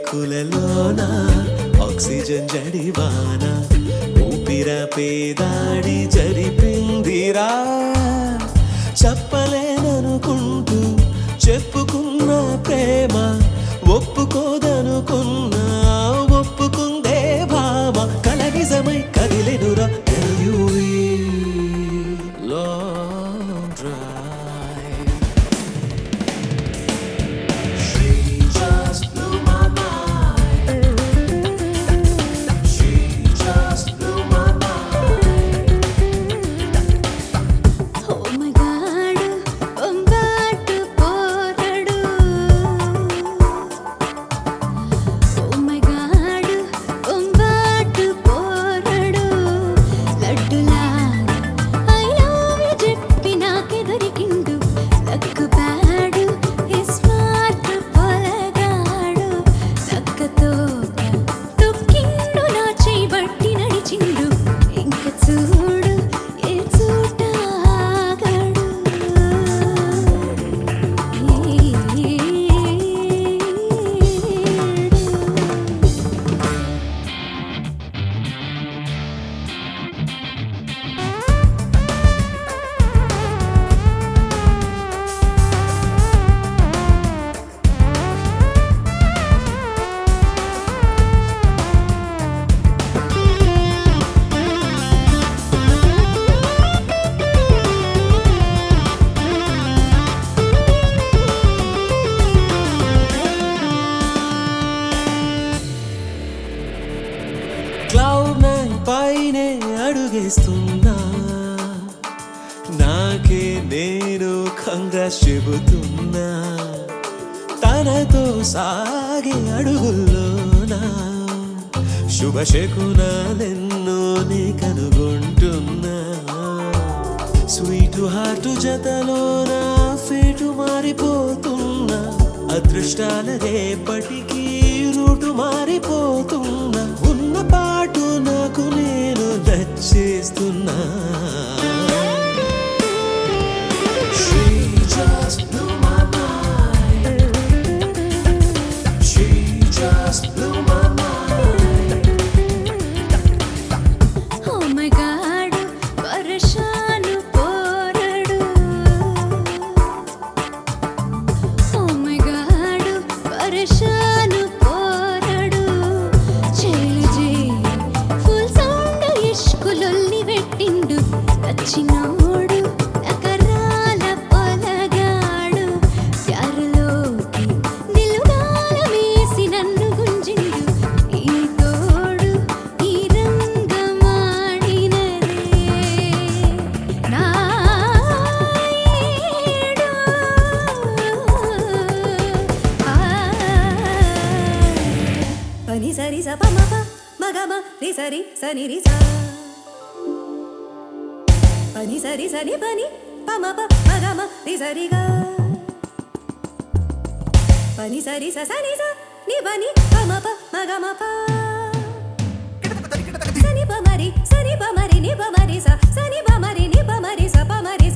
పలుకులలోన oxygen జడివాన ఊపిర పేదాడి జరిపిందిరా చెప్పలేననుకుంటూ చెప్పుకున్న ప్రేమ ఒప్పుకోదనుకున్నా ఒప్పుకుందే భామ కల నిజమై కదిలెనురా Long drive. She just blew my mind. She just blew my mind. ఓ మగాడు ఒంబాటు పోరడు ఓ మగాడు ఒంబాటు పోరడు లడ్డులాగా ఐ లవ్ యు చెప్పి నాకే దొరికిండు లక్కుపాడు ఈ స్మార్ట్ పొలగాడు లక్కతో తొక్కిండు నా చేయి బట్టి నడిచిండు ఇంక చూడు ఏ చూట ఆగడు క్లౌడ్ నైన్ పైనే అడుగేస్తున్నా నాకే నేను కంగ్రెస్ చెబుతున్నా తనతో సాగే అడుగుల్లోనా శుభశకునాలెన్నో నీ కనుగొంటున్నా స్వీటు హార్టు జతలోన ఫేటు మారిపోతున్నా అదృష్టాల రేపటికి రూటు మారిపోతున్నా ఉన్న పాటు నాకు నేను నచ్చేస్తున్నా She just blew my mind. She just blew my mind. Oh my God పరేషాను పోరడు ఓ మై గాడ్ పరేషాను పోరడు చేలు చేయి ఫుల్ సౌండ్ ఇష్కులొల్లి పెట్టిండు వచ్చినోడు నకరాల పొలగాడు ప్యారులోకి నిలుగాల వేసి నన్ను గుంజిండు ఈ తోడు ఈ రంగమాడినదే నాయుడు పని సరి స పమ ప మగమ రి సరి సని రి స పని సరి సని పని పమ ప మగమ రి సరి గ పని సరి స సని స ని పని పమ ప మగమ ప సని ప మరి సని ప మరి ని ప మరి స సని ప మరి ని ప మరి స ప మరి